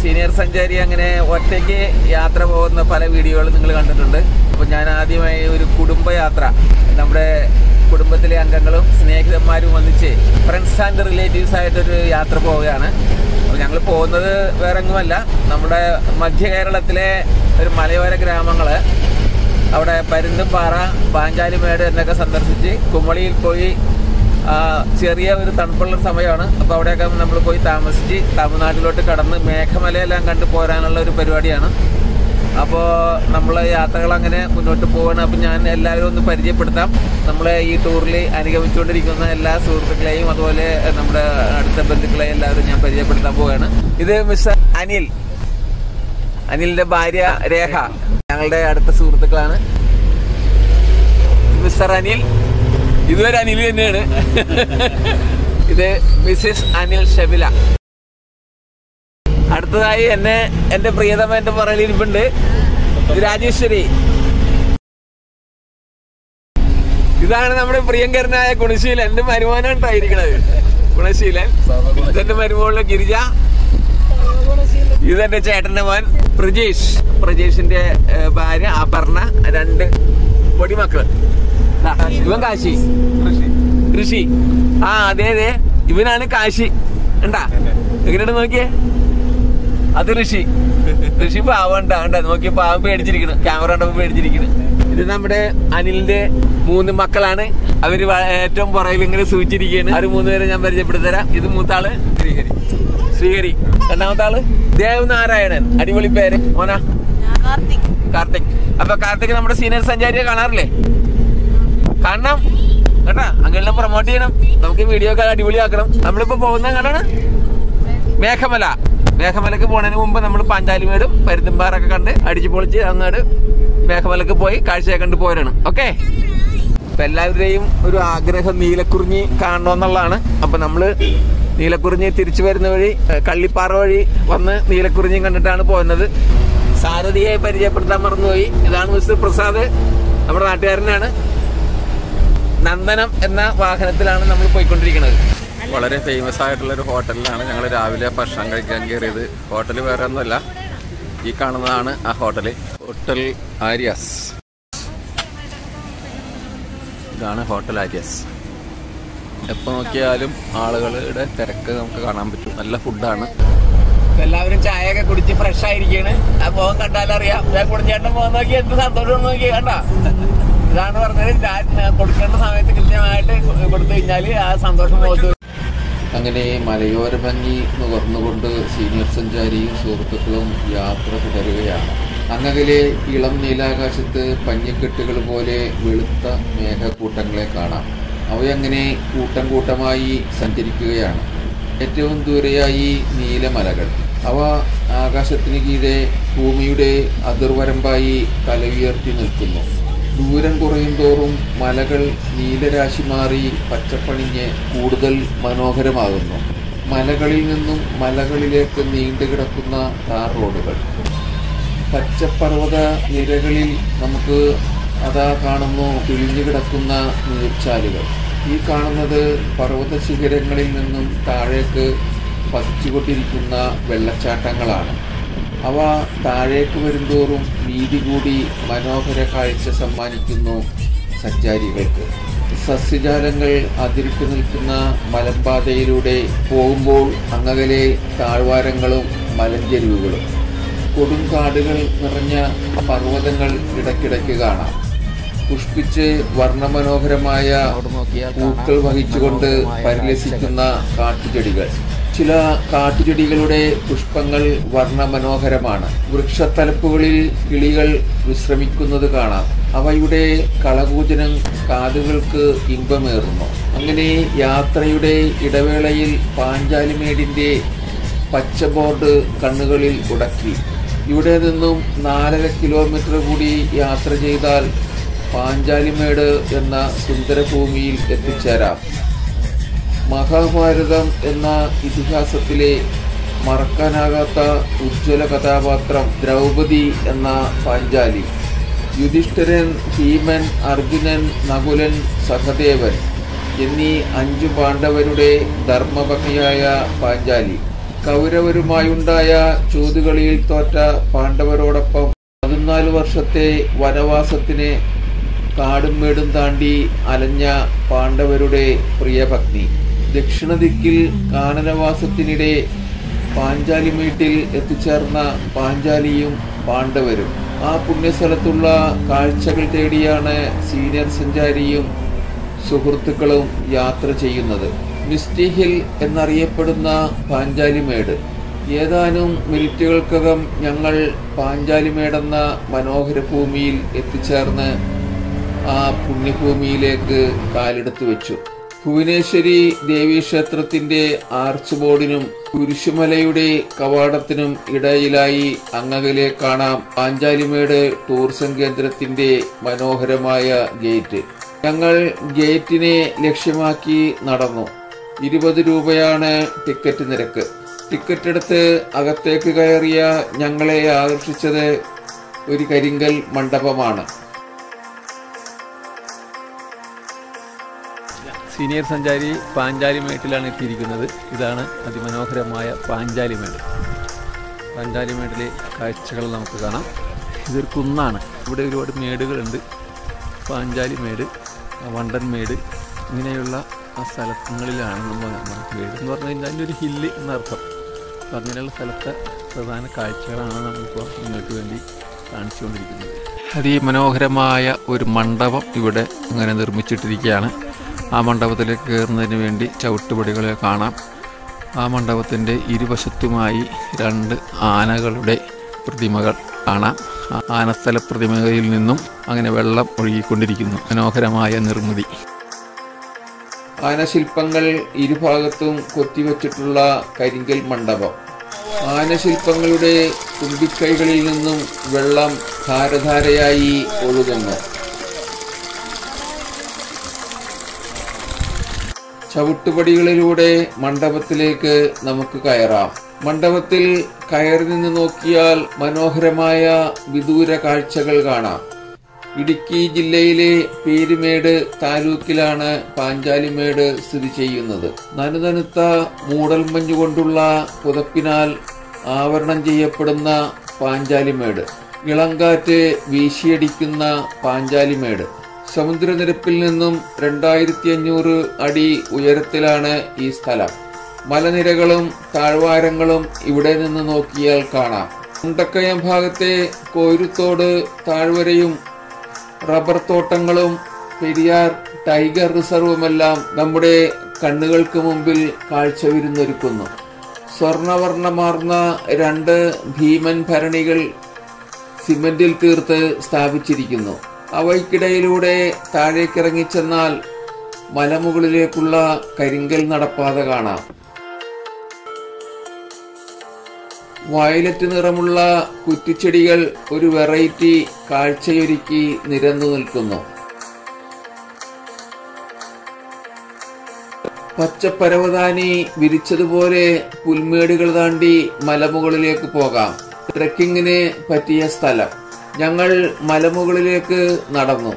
Senior സഞ്ചാരി അങ്ങനെ ഒറ്റയ്ക്ക് യാത്ര പോകുന്ന പല വീഡിയോകളും നിങ്ങൾ കണ്ടിട്ടുണ്ട് അപ്പോൾ ഞാൻ ആദ്യമായി ഒരു കുടുംബയാത്ര നമ്മുടെ കുടുംബത്തിലെ അംഗങ്ങളും സ്നേഹിതന്മാരും ഒന്നിച്ച് ഫ്രണ്ട്സ് ആൻഡ് റിലേറ്റീവ്സ് ആയിട്ടൊരു യാത്ര പോവുകയാണ് അപ്പോൾ ഞങ്ങൾ പോകുന്നത് വേറെ എങ്ങുമല്ല നമ്മുടെ മധ്യ കേരളത്തിലെ ഒരു മലയോര ഗ്രാമങ്ങള് അവിടെ പരുന്തുംപാറ പാഞ്ചാലിമേട് എന്നൊക്കെ സന്ദർശിച്ച് കുമളിയിൽ പോയി ആ, ചെറിയ ഒരു തണുപ്പുള്ള സമയമാണ് അപ്പോൾ അവിടെയൊക്കെ നമ്മൾ പോയി താമസിച്ച് തമിഴ്നാട്ടിലോട്ട് കടന്ന് മേഘമലയെല്ലാം കണ്ടു പോരാനുള്ള ഒരു പരിപാടിയാണ് അപ്പോൾ നമ്മൾ യാത്രകൾ അങ്ങനെ മുന്നോട്ട് പോവാണ് അപ്പം ഞാൻ എല്ലാവരും ഒന്ന് പരിചയപ്പെടുത്താം നമ്മളെ ഈ ടൂറിൽ അനുഗമിച്ചുകൊണ്ടിരിക്കുന്ന എല്ലാ സുഹൃത്തുക്കളെയും അതുപോലെ നമ്മുടെ അടുത്ത ബന്ധുക്കളെയും എല്ലാവരും ഞാൻ പരിചയപ്പെടുത്താൻ പോവുകയാണ് ഇത് മിസ്റ്റർ അനിൽ അനിലിന്റെ ഭാര്യ രേഖ ഞങ്ങളുടെ അടുത്ത സുഹൃത്തുക്കളാണ് മിസ്റ്റർ അനിൽ ഇതുവരെ അനിൽ തന്നെയാണ് ഇത് മിസ്സിസ് അനിൽ ഷബില അടുത്തതായി എന്നെ എന്റെ പ്രിയതമ എന്റെ പറയലിരിപ്പുണ്ട് ഇത് രാജേശ്വരി ഇതാണ് നമ്മുടെ പ്രിയങ്കരനായ ഗുണശീലൻ എന്റെ മരുമാനാണ് ഉണ്ടായിരിക്കണത് ഗുണശീലൻ ഇതെന്റെ മരുമോളിലെ ഗിരിജ ഇതെന്റെ ചേട്ടന്റെ മോൻ പ്രജേഷ് പ്രജേഷിന്റെ ഏഹ്, ഭാര്യ അപർണ രണ്ട് പൊടിമക്കള് ദാ, ഇവൻ കാശി ഋഷി ആ അതെ അതെ ഇവനാണ് കാശി ഉണ്ടാ എങ്ങനെയുണ്ട് നോക്കിയേ അത് ഋഷി ഋഷി പാവണ്ട കണ്ട നോക്കി പാവം പേടിച്ചിരിക്കണ് ക്യാമറ കണ്ടപ്പോ പേടിച്ചിരിക്കണ് ഇത് നമ്മുടെ അനിലിന്റെ മൂന്ന് മക്കളാണ് അവര് വ- ഏറ്റവും പുറകിൽ ഇങ്ങനെ സൂചിച്ചിരിക്കുകയാണ് അവര് മൂന്നുപേരെ ഞാൻ പരിചയപ്പെടുത്തരാം ഇത് മൂത്താള് ശ്രീഹരി ശ്രീഹരി രണ്ടാമത്തെ ആള് ദേവനാരായണൻ അടിപൊളി പേര് മോന കാർത്തിക് കാർത്തിക് അപ്പൊ കാർത്തിക് നമ്മുടെ സീനിയർ സഞ്ചാരിയെ കാണാറില്ലേ കാണണം കേട്ടാ അങ്ങനെ പ്രൊമോട്ട് ചെയ്യണം നമുക്ക് ഈ വീഡിയോ ഒക്കെ അടിപൊളിയാക്കണം നമ്മളിപ്പോ പോകുന്ന കണ്ടാണ് മേഘമല മേഘമലക്ക് പോണതിന് മുമ്പ് നമ്മൾ പാഞ്ചാലിമേടും പരുന്തുംപാറൊക്കെ കണ്ട് അടിച്ചു പൊളിച്ച് അങ്ങോട്ട് മേഘമലക്ക് പോയി കാഴ്ചയെ കണ്ട് പോരാണ് ഓക്കെ അപ്പൊ എല്ലാവരുടെയും ഒരു ആഗ്രഹം നീലക്കുറിഞ്ഞി കാണണമെന്നുള്ളതാണ് അപ്പൊ നമ്മള് നീലക്കുറിഞ്ഞി തിരിച്ചു വരുന്ന വഴി ഏഹ്, കള്ളിപ്പാറ വഴി വന്ന് നീലക്കുറിഞ്ഞിയും കണ്ടിട്ടാണ് പോകുന്നത് സാരഥിയെ പരിചയപ്പെടുത്താൻ മറന്നുപോയി ഇതാണ് മിസ്റ്റർ പ്രസാദ് നമ്മുടെ നാട്ടുകാരനാണ് നന്ദനം എന്ന വാഹനത്തിലാണ് നമ്മൾ പോയിക്കൊണ്ടിരിക്കുന്നത് വളരെ ഫേമസ് ആയിട്ടുള്ള ഒരു ഹോട്ടലിലാണ് ഞങ്ങൾ രാവിലെ ഭക്ഷണം കഴിക്കാൻ കയറിയത് ഹോട്ടൽ വേറെ ഒന്നുമല്ല ഈ കാണുന്നതാണ് ആ ഹോട്ടൽ ഹോട്ടൽ ആര്യാസ് ഇതാണ് ഹോട്ടൽ ആര്യാസ് എപ്പോൾ നോക്കിയാലും ആളുകളുടെ തിരക്ക് നമുക്ക് കാണാൻ പറ്റും നല്ല ഫുഡാണ് എല്ലാവരും ചായയൊക്കെ കുടിച്ച് ഫ്രഷ് ആയിരിക്കാണ് ആ മുഖം കണ്ടാലറിയാം കുടിച്ചേട്ടൻ മുഖം നോക്കി എന്ത് സന്തോഷം നോക്കി കണ്ട ഇതാണ് പറഞ്ഞത് ഞാൻ കൊടുക്കേണ്ട സമയത്ത് കൃത്യമായിട്ട് കൊടുത്തു കഴിഞ്ഞാൽ ആ സന്തോഷം മുഖത്ത് അങ്ങനെ മലയോര ഭംഗി നുകർന്നുകൊണ്ട് സീനിയർ സഞ്ചാരിയും സുഹൃത്തുക്കളും യാത്ര തുടരുകയാണ് അങ്ങകലെ ഇളം നീലാകാശത്ത് പഞ്ഞിക്കെട്ടുകൾ പോലെ വെളുത്ത മേഘക്കൂട്ടങ്ങളെ കാണാം അവയങ്ങനെ കൂട്ടം കൂട്ടമായി സഞ്ചരിക്കുകയാണ് ഏറ്റവും ദൂരെയായി നീലമലകൾ അവ ആകാശത്തിന് കീഴെ ഭൂമിയുടെ അതിർവരമ്പായി തലയുയർത്തി നിൽക്കുന്നു ദൂരം കുറയും തോറും മലകൾ നീലരാശി മാറി പച്ചപ്പണിഞ്ഞ് കൂടുതൽ മനോഹരമാകുന്നു മലകളിൽ നിന്നും മലകളിലേക്ക് നീണ്ടുകിടക്കുന്ന ടാർ റോഡുകൾ പച്ചപ്പർവ്വത നിരകളിൽ നമുക്ക് അതാ കാണുന്നു കിഴിഞ്ഞു കിടക്കുന്ന നീർച്ചാലുകൾ ഈ കാണുന്നത് പർവ്വത ശിഖരങ്ങളിൽ നിന്നും താഴേക്ക് പതിച്ചുകൊണ്ടിരിക്കുന്ന വെള്ളച്ചാട്ടങ്ങളാണ് അവ താഴേക്ക് വരുന്തോറും വീതി കൂടി മനോഹര കാഴ്ച സമ്മാനിക്കുന്നു സഞ്ചാരികൾക്ക് സസ്യജാലങ്ങൾ അതിരിട്ടു നിൽക്കുന്ന മലമ്പാതയിലൂടെ പോകുമ്പോൾ അങ്ങകലെ താഴ്വാരങ്ങളും മലഞ്ചെരിവുകളും കൊടും കാടുകൾ നിറഞ്ഞ പർവ്വതങ്ങൾ ഇടയ്ക്കിടയ്ക്ക് കാണാം പുഷ്പിച്ച് വർണ്ണമനോഹരമായ പൂക്കൾ വഹിച്ചുകൊണ്ട് പരിലസിക്കുന്ന കാട്ടുചെടികൾ ചില കാട്ടുചെടികളുടെ പുഷ്പങ്ങൾ വർണ്ണമനോഹരമാണ് വൃക്ഷത്തലപ്പുകളിൽ കിളികൾ വിശ്രമിക്കുന്നത് കാണാം അവയുടെ കളകൂജനം കാതുകൾക്ക് ഇമ്പമേറുന്നു അങ്ങനെ യാത്രയുടെ ഇടവേളയിൽ പാഞ്ചാലിമേടിന്റെ പച്ച ബോർഡ് കണ്ണുകളിൽ ഉടക്കി ഇവിടെ നിന്നും നാലര കിലോമീറ്റർ കൂടി യാത്ര ചെയ്താൽ പാഞ്ചാലിമേട് എന്ന സുന്ദരഭൂമിയിൽ എത്തിച്ചേരാം മഹാഭാരതം എന്ന ഇതിഹാസത്തിലെ മറക്കാനാകാത്ത ഉജ്ജ്വല കഥാപാത്രം ദ്രൗപദി എന്ന പാഞ്ചാലി യുധിഷ്ഠിരൻ ഭീമൻ അർജുനൻ നകുലൻ സഹദേവൻ എന്നീ അഞ്ചു പാണ്ഡവരുടെ ധർമ്മപത്നിയായ പാഞ്ചാലി കൗരവരുമായുണ്ടായ ചോദ്യകളിയിൽ തോറ്റ പാണ്ഡവരോടൊപ്പം പതിനാല് വർഷത്തെ വനവാസത്തിന് കാടും മേടും താണ്ടി അലഞ്ഞ പാണ്ഡവരുടെ പ്രിയപത്നി ദക്ഷിണദിക്കിൽ കാനനവാസത്തിനിടെ പാഞ്ചാലിമേട്ടിൽ എത്തിച്ചേർന്ന പാഞ്ചാലിയും പാണ്ഡവരും ആ പുണ്യസ്ഥലത്തുള്ള കാഴ്ചകൾ തേടിയാണ് സീനിയർ സഞ്ചാരിയും സുഹൃത്തുക്കളും യാത്ര ചെയ്യുന്നത് മിസ്റ്റി ഹിൽ എന്നറിയപ്പെടുന്ന പാഞ്ചാലിമേട് ഏതാനും മിനിറ്റുകൾക്കകം ഞങ്ങൾ പാഞ്ചാലിമേടെന്ന മനോഹര ഭൂമിയിൽ എത്തിച്ചേർന്ന് ആ പുണ്യഭൂമിയിലേക്ക് കാലെടുത്തു വെച്ചു ഭുവനേശ്വരി ദേവീക്ഷേത്രത്തിന്റെ ആർച്ച് ബോർഡിനും കുരിശുമലയുടെ കവാടത്തിനും ഇടയിലായി അങ്ങകലെ കാണാം പാഞ്ചാലിമേട് ടൂറിസം കേന്ദ്രത്തിന്റെ മനോഹരമായ ഗേറ്റ് ഞങ്ങൾ ഗേറ്റിനെ ലക്ഷ്യമാക്കി നടന്നു ഇരുപത് രൂപയാണ് ടിക്കറ്റ് നിരക്ക് ടിക്കറ്റ് എടുത്ത് അകത്തേക്ക് കയറിയ ഞങ്ങളെ ആകർഷിച്ചത് ഒരു കരിങ്കൽ മണ്ഡപമാണ് സീനിയർ സഞ്ചാരി പാഞ്ചാലിമേട്ടിലാണ് എത്തിയിരിക്കുന്നത് ഇതാണ് അതിമനോഹരമായ പാഞ്ചാലിമേട് പാഞ്ചാലിമേട്ടിലെ കാഴ്ചകൾ നമുക്ക് കാണാം ഇതൊരു കുന്നാണ് ഇവിടെ ഒരുപാട് മേടുകളുണ്ട് പാഞ്ചാലിമേട് വണ്ടൻമേട് ഇങ്ങനെയുള്ള ആ സ്ഥലങ്ങളിലാണ് നമ്മൾ നമുക്ക് മേട് എന്ന് പറഞ്ഞു കഴിഞ്ഞാൽ അതിൻ്റെ ഒരു ഹില്ല് എന്നർത്ഥം അപ്പം അങ്ങനെയുള്ള സ്ഥലത്തെ പ്രധാന കാഴ്ചകളാണ് നമ്മളിപ്പോൾ നിങ്ങൾക്ക് വേണ്ടി കാണിച്ചുകൊണ്ടിരിക്കുന്നത് അതിമനോഹരമായ ഒരു മണ്ഡപം ഇവിടെ അങ്ങനെ നിർമ്മിച്ചിട്ടിരിക്കുകയാണ് ആ മണ്ഡപത്തിലേക്ക് കയറുന്നതിന് വേണ്ടി ചവിട്ടുപടികളെ കാണാം ആ മണ്ഡപത്തിൻ്റെ ഇരുവശത്തുമായി രണ്ട് ആനകളുടെ പ്രതിമകൾ കാണാം ആ ആനസ്ഥല പ്രതിമയിൽ നിന്നും അങ്ങനെ വെള്ളം ഒഴുകിക്കൊണ്ടിരിക്കുന്നു മനോഹരമായ നിർമ്മിതി ആനശില്പങ്ങൾ ഇരുഭാഗത്തും കൊത്തിവെച്ചിട്ടുള്ള കരിങ്കൽ മണ്ഡപം ആനശില്പങ്ങളുടെ തുമ്പിക്കൈകളിൽ നിന്നും വെള്ളം ധാരധാരയായി ഒഴുകുന്നു ചവിട്ടുപടികളിലൂടെ മണ്ഡപത്തിലേക്ക് നമുക്ക് കയറാം മണ്ഡപത്തിൽ കയറി നിന്ന് നോക്കിയാൽ മനോഹരമായ വിദൂര കാഴ്ചകൾ കാണാം ഇടുക്കി ജില്ലയിലെ പേരുമേട് താലൂക്കിലാണ് പാഞ്ചാലിമേട് സ്ഥിതി ചെയ്യുന്നത് നനുനനുത്ത മൂടൽമഞ്ഞ് കൊണ്ടുള്ള പുതപ്പിനാൽ ആവരണം ചെയ്യപ്പെടുന്ന പാഞ്ചാലിമേട് ഇളങ്കാറ്റ് വീശിയടിക്കുന്ന പാഞ്ചാലിമേട് സമുദ്രനിരപ്പിൽ നിന്നും രണ്ടായിരത്തി അഞ്ഞൂറ് അടി ഉയരത്തിലാണ് ഈ സ്ഥലം മലനിരകളും താഴ്വാരങ്ങളും ഇവിടെ നിന്ന് നോക്കിയാൽ കാണാം മുണ്ടക്കയം ഭാഗത്തെ കോരുത്തോട് താഴ്വരയും റബ്ബർ തോട്ടങ്ങളും പെരിയാർ ടൈഗർ റിസർവുമെല്ലാം നമ്മുടെ കണ്ണുകൾക്ക് മുമ്പിൽ കാഴ്ചവിരുന്നൊരുക്കുന്നു സ്വർണവർണ്ണമാർന്ന രണ്ട് ഭീമൻ ഭരണികൾ സിമന്റിൽ തീർത്ത് സ്ഥാപിച്ചിരിക്കുന്നു അവയ്ക്കിടയിലൂടെ താഴേക്കിറങ്ങിച്ചെന്നാൽ മലമുകളിലേക്കുള്ള കരിങ്കൽ നടപ്പാത കാണാം വയലറ്റ് നിറമുള്ള കുറ്റിച്ചെടികൾ ഒരു വെറൈറ്റി കാഴ്ചയൊരുക്കി നിരന്നു നിൽക്കുന്നു പച്ചപ്പരവതാനി വിരിച്ചതുപോലെ പുൽമേടുകൾ താണ്ടി മലമുകളിലേക്ക് പോകാം ട്രെക്കിങ്ങിന് പറ്റിയ സ്ഥലം ഞങ്ങൾ മലമുകളിലേക്ക് നടന്നു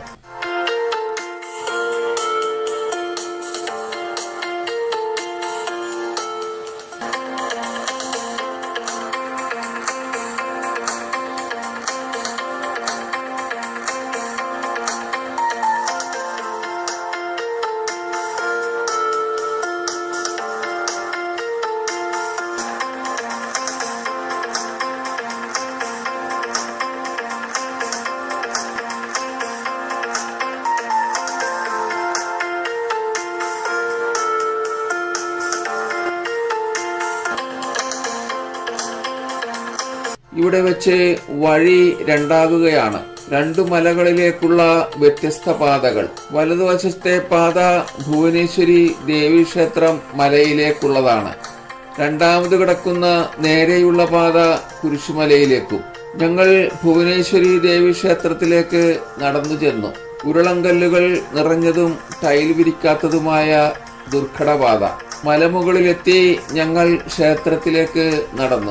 ഇവിടെ വെച്ച് വഴി രണ്ടാകുകയാണ് രണ്ടു മലകളിലേക്കുള്ള വ്യത്യസ്ത പാതകൾ വലതുവശത്തെ പാത ഭുവനേശ്വരി ദേവീക്ഷേത്രം മലയിലേക്കുള്ളതാണ് രണ്ടാമത് കിടക്കുന്ന നേരെയുള്ള പാത കുരിശുമലയിലേക്കും ഞങ്ങൾ ഭുവനേശ്വരി ദേവീക്ഷേത്രത്തിലേക്ക് നടന്നു ചെന്നു ഉരുളങ്കല്ലുകൾ നിറഞ്ഞതും ടൈൽ വിരിക്കാത്തതുമായ ദുർഘടപാത മലമുകളിലെത്തി ഞങ്ങൾ ക്ഷേത്രത്തിലേക്ക് നടന്നു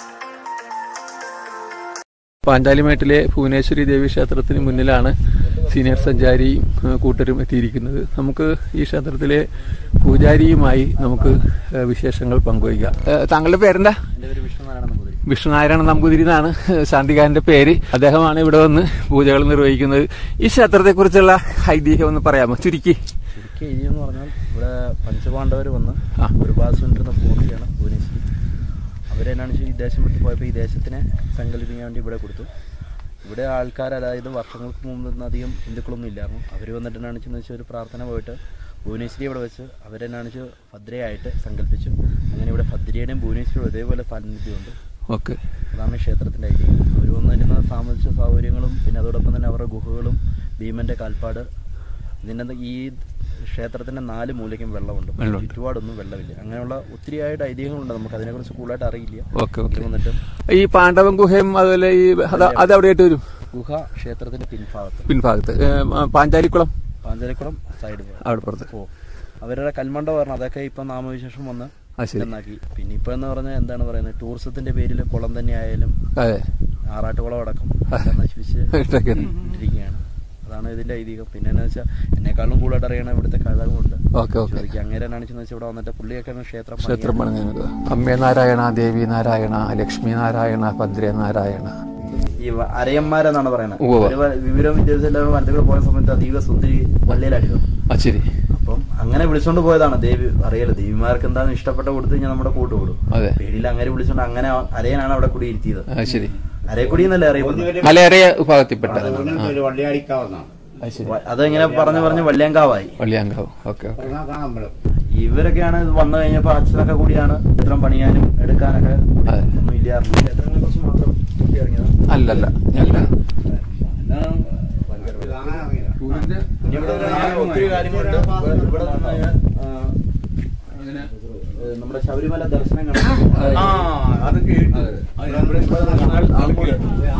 പാഞ്ചാലിമേട്ടിലെ ഭുവനേശ്വരി ദേവി ക്ഷേത്രത്തിന് മുന്നിലാണ് സീനിയർ സഞ്ചാരിയും ഏഹ്, കൂട്ടരും എത്തിയിരിക്കുന്നത് നമുക്ക് ഈ ക്ഷേത്രത്തിലെ പൂജാരിയുമായി നമുക്ക് ഏഹ്, വിശേഷങ്ങൾ പങ്കുവയ്ക്കാം ഏഹ്, താങ്കളുടെ പേരെന്താ എൻ്റെ പേര് വിഷ്ണുനാരായണ നമ്പൂതിരി വിഷ്ണുനാരായണ നമ്പൂതിരി എന്നാണ് ശാന്തികാരന്റെ പേര് അദ്ദേഹമാണ് ഇവിടെ വന്ന് പൂജകൾ നിർവഹിക്കുന്നത് ഈ ക്ഷേത്രത്തെക്കുറിച്ചുള്ള ഐതിഹ്യം ഒന്ന് പറയാമോ ചുരുക്കി ശരിക്കും ഇനി എന്ന് പറഞ്ഞാൽ ഇവിടെ പഞ്ചപാണ്ഡവർ വന്ന് ആ. ഒരുപാസിണ്ടിരുന്ന പൂർത്തിയാണ് ഭുവനേശ്വരി അവരെന്നാണ് വെച്ചാൽ ഈ ദേശം വിട്ട് പോയപ്പോൾ ഈ ദേശത്തിനെ സങ്കല്പിക്കാൻ വേണ്ടി ഇവിടെ കൊടുത്തു ഇവിടെ ആൾക്കാർ അതായത് വർഷങ്ങൾക്ക് മുമ്പ് ഒന്നും അധികം ഹിന്ദുക്കളൊന്നും ഇല്ലായിരുന്നു അവർ വന്നിട്ട് എന്നാണ് വെച്ചാൽ ഒരു പ്രാർത്ഥന പോയിട്ട് ഭുവനേശ്വരി ഇവിടെ വെച്ച് അവരെന്നാണ് വെച്ചാൽ ഭദ്രയായിട്ട് സങ്കല്പിച്ചു അങ്ങനെ ഇവിടെ ഭദ്രയുടെയും ഭുവനേശ്വരിയും ഒരേപോലെ സാന്നിധ്യമുണ്ട് ഓക്കെ അതാണ് ഈ ക്ഷേത്രത്തിൻ്റെ ഐതിഹ്യം അവർ വന്നിരുന്ന സാമൂഹിക സൗകര്യങ്ങളും പിന്നെ അതോടൊപ്പം തന്നെ അവരുടെ ഗുഹകളും ഭീമൻ്റെ കാൽപ്പാട് ഇതിൻ്റെ ഈ ക്ഷേത്രത്തിൻ്റെ നാല് മൂലയ്ക്കും വെള്ളമുണ്ട് വെള്ളമുണ്ട്. ചുറ്റുപാടൊന്നും വെള്ളമില്ല അങ്ങനെയുള്ള ഒത്തിരിയായിട്ട് ഐതിഹ്യങ്ങളുണ്ട് നമുക്ക് അതിനെക്കുറിച്ച് കൂടുതലായിട്ട് അറിയില്ല ഓക്കെ ഓക്കെ ഇത് വന്നിട്ട് ഈ പാണ്ഡവൻ ഗുഹയും അതുപോലെ ഈ അത് അത് എവിടെയായിട്ട് വരും ഗുഹ ക്ഷേത്രത്തിൻ്റെ പിൻഭാഗത്ത് പിൻഭാഗത്ത് ഏഹ്, പാഞ്ചാലിക്കുളം പാഞ്ചാലിക്കുളം സൈഡ് അവിടെ പുറത്ത് ഓ അവരുടെ കൽമണ്ട പറഞ്ഞു അതൊക്കെ ഇപ്പം നാമവിശേഷം വന്ന് ആ ശരി എന്നാക്കി പിന്നെ ഇപ്പം എന്ന് പറഞ്ഞാൽ എന്താണ് പറയുന്നത് ടൂറിസത്തിൻ്റെ പേരിൽ കുളം തന്നെ ആയാലും അതെ ആറാട്ടുകുളം അടക്കം നശിപ്പിച്ച് ഇട്ടേക്കുന്നു. ഇട്ടിരിക്കുകയാണ് അതാണ് ഇതിന്റെ ഐതിഹ്യം പിന്നെ എന്താ വെച്ചാൽ എന്നെക്കാളും കൂടുതലായിട്ട് അറിയണ ഇവിടുത്തെ കഴകമുണ്ട് ഓക്കെ ഓക്കെ ചോദിക്കുക അങ്ങനെ എന്നാണ് വെച്ചാൽ ഇവിടെ വന്നിട്ട് പുള്ളിയൊക്കെയാണ് ക്ഷേത്രം ക്ഷേത്രം പണിഞ്ഞത് അമ്മേ നാരായണ ദേവി നാരായണ ലക്ഷ്മി നാരായണ ഭദ്രേ നാരായണ ഈ വ- അരയന്മാരെന്നാണ് പറയുന്നത് ഉവ്വ്. ഒരു വ- വിവരം വിദ്യാഭ്യാസം വനത്തിൽ പോയ സമയത്ത് അതീവ സുന്ദരി വള്ളിയിലടിയോ ആ ശരി അപ്പം അങ്ങനെ വിളിച്ചോണ്ട് പോയതാണ് ദേവി അറിയാലോ ദേവിമാർക്ക് എന്താണെന്ന് ഇഷ്ടപ്പെട്ട കൊടുത്തു കഴിഞ്ഞാൽ നമ്മുടെ കൂട്ട് കൂടും അതെ പേടിയിൽ അങ്ങനെ വിളിച്ചോണ്ട് അങ്ങനെ അരയനാണ് അവിടെ കൂടി ഇരുത്തിയത് ആ ശരി അരയക്കുടി എന്നല്ലേ അറിയപ്പെടുന്നത് മലയേറിയ വിഭാഗത്തിൽപ്പെട്ട ഒരു വള്ളിയാടിക്കാവുന്നതാണ് ആ ശരി വ- അതെങ്ങനെ പറഞ്ഞു പറഞ്ഞ് വള്ളിയങ്കാവായി വള്ളിയാങ്കാവ് ഓക്കെ ഓക്കെ അമ്പലം ഇവരൊക്കെയാണ് ഇത് വന്നു കഴിഞ്ഞപ്പോ അച്ഛനൊക്കെ കൂടിയാണ് ക്ഷേത്രം പണിയാനും എടുക്കാനൊക്കെ അതെ. ഒന്നും ഇല്ലായിരുന്നു ക്ഷേത്രങ്ങളെ കുറിച്ച് മാത്രം കുത്തി ഇറങ്ങിയതാണ് അല്ലല്ല അല്ല ഇനി ഇവിടെ വന്ന് കഴിഞ്ഞാൽ ഒത്തിരി കാര്യങ്ങളുണ്ട് ഇവിടെ വന്ന് കഴിഞ്ഞാൽ, ആ, ഏഹ് നമ്മുടെ ശബരിമല ദർശനം കാണാം ആ അത് കേട്ടു അത് നമ്മുടെ ഇവിടെ കാണാൻ ആൾക്കൂടുതൽ.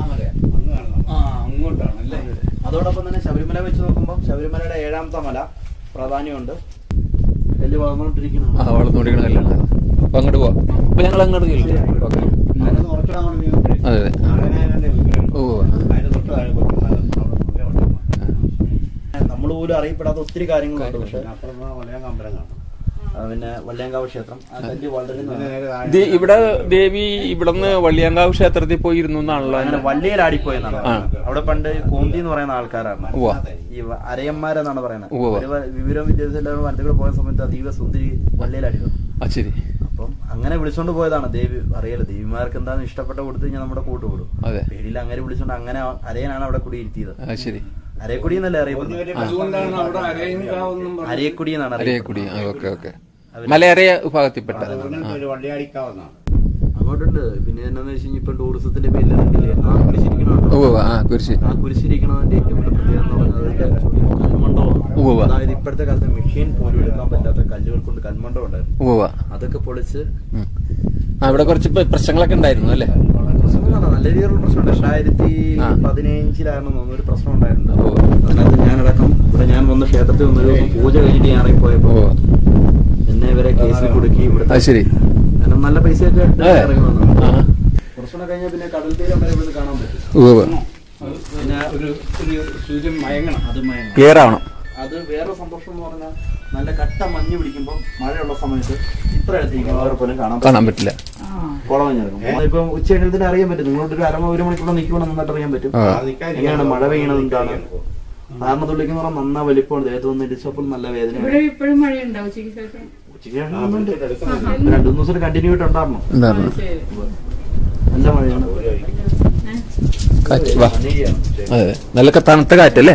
ആ അങ്ങോട്ടാണല്ലേ അതോടൊപ്പം തന്നെ ശബരിമല വെച്ച് നോക്കുമ്പോൾ ശബരിമലയുടെ ഏഴാമത്തെ മല പ്രാധാന്യമുണ്ട് വലിയ വളർന്നുകൊണ്ടിരിക്കുന്നു ആ വളർന്നുകൊണ്ടിരിക്കണ കല്ലാണ് അപ്പൊ അങ്ങോട്ട് പോവാം അപ്പൊ ഞങ്ങൾ അങ്ങോട്ട് ചെല്ലും ഓക്കെ അതിന് കുറച്ചുകൂടെ അങ്ങോട്ട് നീങ്ങുമ്പോഴേ അതെ അതെ നാരായണന്റെ വിഗ്രഹം ഓ അതിന് തൊട്ട് താഴെ കുറച്ച് മല അവിടെ മുഖമുണ്ട്. നമ്മൾ പോലും അറിയപ്പെടാത്ത ഒത്തിരി കാര്യങ്ങളുണ്ട് പക്ഷെ പിന്നെ അപ്പുറം പോയാൽ വലയം അമ്പലം കാണാം ആ, പിന്നെ വള്ളിയങ്കാവ് ക്ഷേത്രം ആ കല്ല് പിന്നെ വളരുന്നതാണ് നേരെ താഴെ ഇത് ഇവിടെ ദേവി ഇവിടുന്ന് വള്ളിയാങ്കാവ് ക്ഷേത്രത്തിൽ പോയി ഇരുന്നു എന്നാണല്ലോ അങ്ങനെ അതിന്റെ- വള്ളിയിലാടിപ്പോയെന്നാണ് ആ. അവിടെ പണ്ട് കോന്തി എന്ന് പറയുന്ന ആൾക്കാരാണ് ഉവ്വ. ഈ വ- അരയന്മാരെന്നാണ് പറയുന്നത് ഉവ്വ. ഒരു വ- വിവരം വിദ്യാഭ്യാസം വനത്തിൽ പോയ സമയത്ത് അതീവ സുന്ദരി വള്ളിയിലാടിയത് ആ ശരി അപ്പം അങ്ങനെ വിളിച്ചോണ്ട് പോയതാണ് ദേവി അറിയാലോ ദേവിമാർക്ക് എന്താണെന്ന് ഇഷ്ടപ്പെട്ട കൊടുത്തു കഴിഞ്ഞാൽ നമ്മുടെ കൂട്ട് കൂടും അതെ പേടിയിൽ അങ്ങനെ വിളിച്ചോണ്ട് അങ്ങനെ അരയനാണ് അവിടെ കൂടി ഇരുത്തിയത് ആ ശരി അരയക്കുടി എന്നല്ലേ അറിയപ്പെടുന്നത് അതുകൊണ്ടാണ് അവിടെ അരയങ്കാവെന്നും പറഞ്ഞത്. അരയക്കുടി എന്നാണ് അരയക്കുടി ആ ഓക്കെ ഓക്കെ മലയേറിയ വിഭാഗത്തിൽപ്പെട്ട അതുകൊണ്ട് ഒരു വള്ളിയാടിക്കാവുന്നതാണ് അങ്ങോട്ടുണ്ട് പിന്നെ എന്നാന്ന് വെച്ച് കഴിഞ്ഞാൽ ഇപ്പൊ ടൂറിസത്തിന്റെ പേരിൽ കണ്ടില്ലേ ആ കുരിശിരിക്കണുണ്ടോ ഓ ആ കുരിശി ആ കുരിശിരിക്കണതിന്റെ ഏറ്റവും വലിയ പ്രത്യേകത എന്ന് പറഞ്ഞാൽ അതിന്റെ കൽമണ്ഡപം ഉവ്വ. അതായത് ഇപ്പോഴത്തെ കാലത്ത് മെഷീൻ പോലും എടുക്കാൻ പറ്റാത്ത കല്ലുകൾ കൊണ്ട് കൽമണ്ഡപം ഉണ്ടായിരുന്നു ഉവ്വ അതൊക്കെ പൊളിച്ച് ഉം. ആ ഇവിടെ കുറച്ച് പ്ര- പ്രശ്നങ്ങളൊക്കെ ഉണ്ടായിരുന്നു അല്ലേ പ്രശ്നങ്ങളാണ് നല്ല രീതിയിലുള്ള പ്രശ്നമുണ്ട് രണ്ടായിരത്തി ആ. പതിനഞ്ചിലായിരുന്നു തോന്നുന്നു ഒരു പ്രശ്നം ഉണ്ടായിരുന്നു ഓ. അതിനകത്ത് ഞാനടക്കം ഇവിടെ ഞാൻ വന്ന ക്ഷേത്രത്തിൽ വന്നൊരു ദിവസം പൂജ കഴിഞ്ഞിട്ട് ഞാൻ ഇറങ്ങിപ്പോയപ്പോ ഓ എന്നെ ഇവരെ കേസിൽ കുടുക്കി ഇവിടെ അത് ശരി കാരണം നല്ല പൈസയൊക്കെ ഇട്ട് അതെ. ഇറങ്ങി വന്നു ആ കുറച്ചുകൂടെ കഴിഞ്ഞാൽ പിന്നെ കടൽ തീരം വരെ ഇവിടുന്ന് കാണാൻ പറ്റും ഉവ്വ പിന്നെ ഒരു ഒരു സൂര്യൻ മയങ്ങണം അത് മയങ്ങും ക്ലിയർ ആവണം അത് വേറെ സന്തോഷം എന്ന് പറഞ്ഞാൽ നല്ല കട്ട മഞ്ഞ് പിടിക്കുമ്പോൾ മഴയുള്ള സമയത്ത് ഇത്ര അടുത്തിരിക്കുന്നവരെ പോലും കാണാൻ കാണാൻ പറ്റില്ല കുളമഞ്ഞിറങ്ങും ഇപ്പം ഉച്ച കഴിഞ്ഞതിന് അറിയാൻ പറ്റും നിങ്ങളോട് ഒരു അരമ ഒരു മണിക്കൂർ നിൽക്കുമ്പോൾ നന്നായിട്ട് അറിയാൻ പറ്റും ആ. എങ്ങനെയാണ് മഴ പെയ്യണത് എന്താണ് സാധാരണ തുള്ളിക്ക് പറഞ്ഞാൽ നന്നാ വലിപ്പമാണ് ദേഹത്ത് വന്ന് ഇടിച്ചപ്പോൾ നല്ല വേദന ഇവിടെ ഇപ്പോഴും മഴയുണ്ടോ ഉച്ചയ്ക്ക് ശേഷം ഉച്ചയ്ക്ക് കാണുന്നുണ്ട് രണ്ടു മൂന്ന് ദിവസം കണ്ടിന്യൂ ആയിട്ട് ഉണ്ടായിരുന്നു എന്തായിരുന്നു ശരി നല്ല മഴയാണ് കാറ്റ് വാ അതെ നല്ല ക- തണുത്ത കാറ്റല്ലേ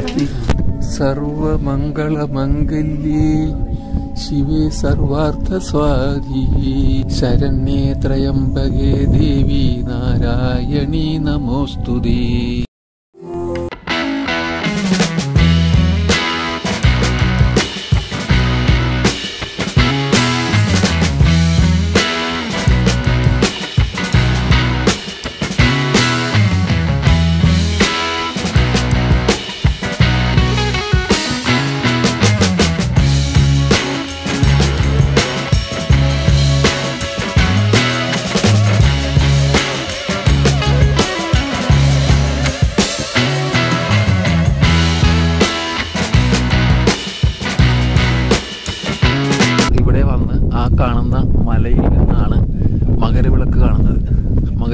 സർവമംഗളമംഗല്യേ ശിവേ സർവാർത്ഥ സ്വാധി ശരണ്യേ ത്രയംബകേ ദേവി നാരായണീ നമോസ്തുതേ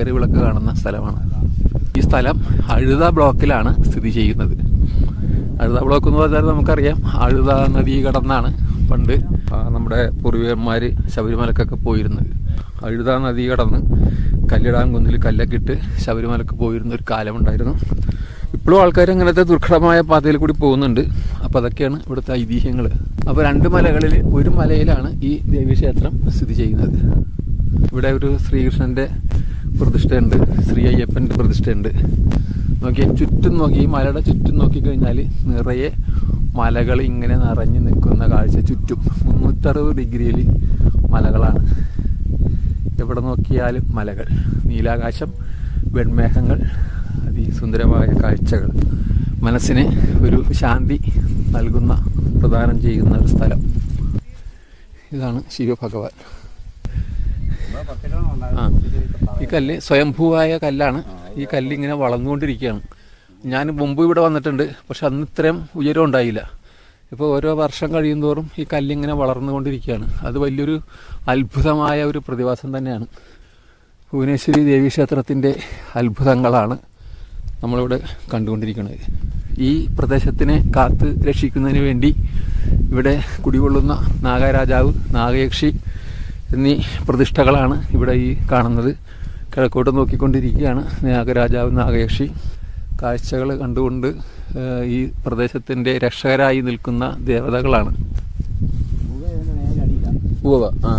മകരവിളക്ക് കാണുന്ന സ്ഥലമാണ് ഈ സ്ഥലം അഴുത ബ്ലോക്കിലാണ് സ്ഥിതി ചെയ്യുന്നത് അഴുത ബ്ലോക്ക് എന്ന് പറഞ്ഞാൽ നമുക്കറിയാം അഴുത നദി കടന്നാണ് പണ്ട് ആ, നമ്മുടെ പൂർവികന്മാർ ശബരിമലക്കൊക്കെ പോയിരുന്നത് അഴുത നദി കടന്ന് കല്ലിടാൻ കുന്നിൽ കല്ലൊക്കെ ഇട്ട് ശബരിമലക്ക് പോയിരുന്ന ഒരു കാലമുണ്ടായിരുന്നു ഇപ്പോഴും ആൾക്കാർ അങ്ങനത്തെ ദുർഘടമായ പാതയിൽ കൂടി പോകുന്നുണ്ട് അപ്പോൾ അതൊക്കെയാണ് ഇവിടുത്തെ ഐതിഹ്യങ്ങൾ അപ്പോൾ രണ്ട് മലകളിൽ ഒരു മലയിലാണ് ഈ ദേവീക്ഷേത്രം സ്ഥിതി ചെയ്യുന്നത് ഇവിടെ ഒരു ശ്രീകൃഷ്ണന്റെ പ്രതിഷ്ഠയുണ്ട് ശ്രീ അയ്യപ്പന്റെ പ്രതിഷ്ഠയുണ്ട് നോക്കി ചുറ്റും നോക്കി ഈ മലയുടെ ചുറ്റും നോക്കിക്കഴിഞ്ഞാൽ നിറയെ മലകൾ ഇങ്ങനെ നിറഞ്ഞു നിൽക്കുന്ന കാഴ്ച ചുറ്റും മുന്നൂറ്ററുപത് ഡിഗ്രിയിൽ മലകളാണ് എവിടെ നോക്കിയാലും മലകൾ നീലാകാശം വെൺമേഘങ്ങൾ അതിസുന്ദരമായ കാഴ്ചകൾ മനസ്സിന് ഒരു ശാന്തി നൽകുന്ന പ്രദാനം ചെയ്യുന്ന ഒരു സ്ഥലം ഇതാണ് ശിവഭഗവാൻ ആ ഈ കല്ല് സ്വയംഭൂവായ കല്ലാണ് ഈ കല്ല് ഇങ്ങനെ വളർന്നുകൊണ്ടിരിക്കുകയാണ് ഞാൻ മുമ്പ് ഇവിടെ വന്നിട്ടുണ്ട് പക്ഷെ അന്ന് ഇത്രയും ഉയരം ഉണ്ടായില്ല ഇപ്പോൾ ഓരോ വർഷം കഴിയുന്തോറും ഈ കല്ലിങ്ങനെ വളർന്നുകൊണ്ടിരിക്കുകയാണ് അത് വലിയൊരു അത്ഭുതമായ ഒരു പ്രതിഭാസം തന്നെയാണ് ഭുവനേശ്വരി ദേവീക്ഷേത്രത്തിൻ്റെ അത്ഭുതങ്ങളാണ് നമ്മളിവിടെ കണ്ടുകൊണ്ടിരിക്കുന്നത് ഈ പ്രദേശത്തിനെ കാത്ത് രക്ഷിക്കുന്നതിന് വേണ്ടി ഇവിടെ കുടികൊള്ളുന്ന നാഗരാജാവ് നാഗയക്ഷി എന്നീ പ്രതിഷ്ഠകളാണ് ഇവിടെ ഈ കാണുന്നത് കിഴക്കോട്ട് നോക്കിക്കൊണ്ടിരിക്കുകയാണ് നാഗരാജാവ് നാഗയക്ഷി കാഴ്ചകൾ കണ്ടുകൊണ്ട് ഏഹ്, ഈ പ്രദേശത്തിൻ്റെ രക്ഷകരായി നിൽക്കുന്ന ദേവതകളാണ് ഉവ്വ ആ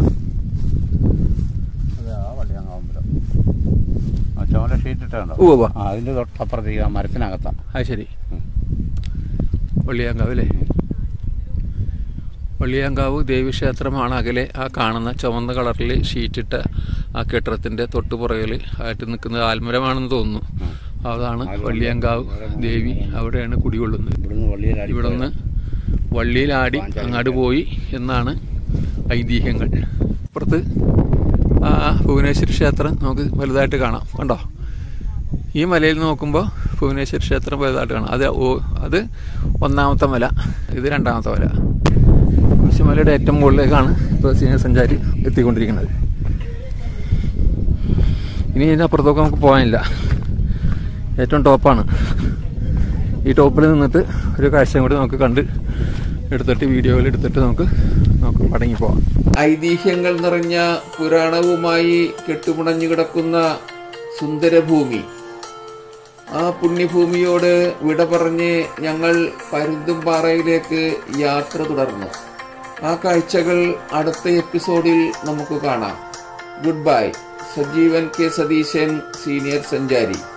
അത് ആ വള്ളിയാങ്കാവുമ്പലം ആ ചോല ഷീറ്റ് ഇട്ടുണ്ടോ ഉവ്വ ആ അതിന്റെ തൊട്ടപ്പുറത്തേക്ക് ആ മരത്തിനകത്താ അത് ശരി വള്ളിയാങ്കാവ് അല്ലേ വള്ളിയാങ്കാവ് ദേവീക്ഷേത്രമാണ് അകലെ ആ കാണുന്ന ചുവന്ന കളറിൽ ഷീറ്റിട്ട ആ കെട്ടിടത്തിൻ്റെ തൊട്ടുപുറകിൽ ആയിട്ട് നിൽക്കുന്നത് ആൽമരമാണെന്ന് തോന്നുന്നു അതാണ് വള്ളിയാങ്കാവ് ദേവി അവിടെയാണ് കുടികൊള്ളുന്നത് ഇവിടുന്ന് വള്ളിയിൽ ഇവിടെ നിന്ന് വള്ളിയിലാടി അങ്ങാട് പോയി എന്നാണ് ഐതിഹ്യങ്ങൾ അപ്പുറത്ത് ആ ഭുവനേശ്വരി ക്ഷേത്രം നമുക്ക് വലുതായിട്ട് കാണാം കണ്ടോ ഈ മലയിൽ നോക്കുമ്പോൾ ഭുവനേശ്വരി ക്ഷേത്രം വലുതായിട്ട് കാണാം അത് ഓ അത് ഒന്നാമത്തെ മല ഇത് രണ്ടാമത്തെ മല കുരിശുമലയുടെ ഏറ്റവും മുകളിലേക്കാണ് ഇപ്പോൾ സഞ്ചാരി എത്തിക്കൊണ്ടിരിക്കുന്നത് ഇനി ഇതിൻ്റെ അപ്പുറത്തൊക്കെ നമുക്ക് പോകാനില്ല ഏറ്റവും ടോപ്പാണ് ഈ ടോപ്പിൽ നിന്നിട്ട് ഒരു കാഴ്ചയും കൂടി നമുക്ക് കണ്ട് എടുത്തിട്ട് വീഡിയോയിൽ എടുത്തിട്ട് നമുക്ക് നമുക്ക് മടങ്ങി പോവാം ഐതിഹ്യങ്ങൾ നിറഞ്ഞ പുരാണവുമായി കെട്ടുമുണഞ്ഞു കിടക്കുന്ന സുന്ദരഭൂമി ആ പുണ്യഭൂമിയോട് വിട പറഞ്ഞ് ഞങ്ങൾ പരുന്തുംപാറയിലേക്ക് യാത്ര തുടർന്നു ആ കാഴ്ചകൾ അടുത്ത എപ്പിസോഡിൽ നമുക്ക് കാണാം good bye Sajeevan K Satheesan senior സഞ്ചാരി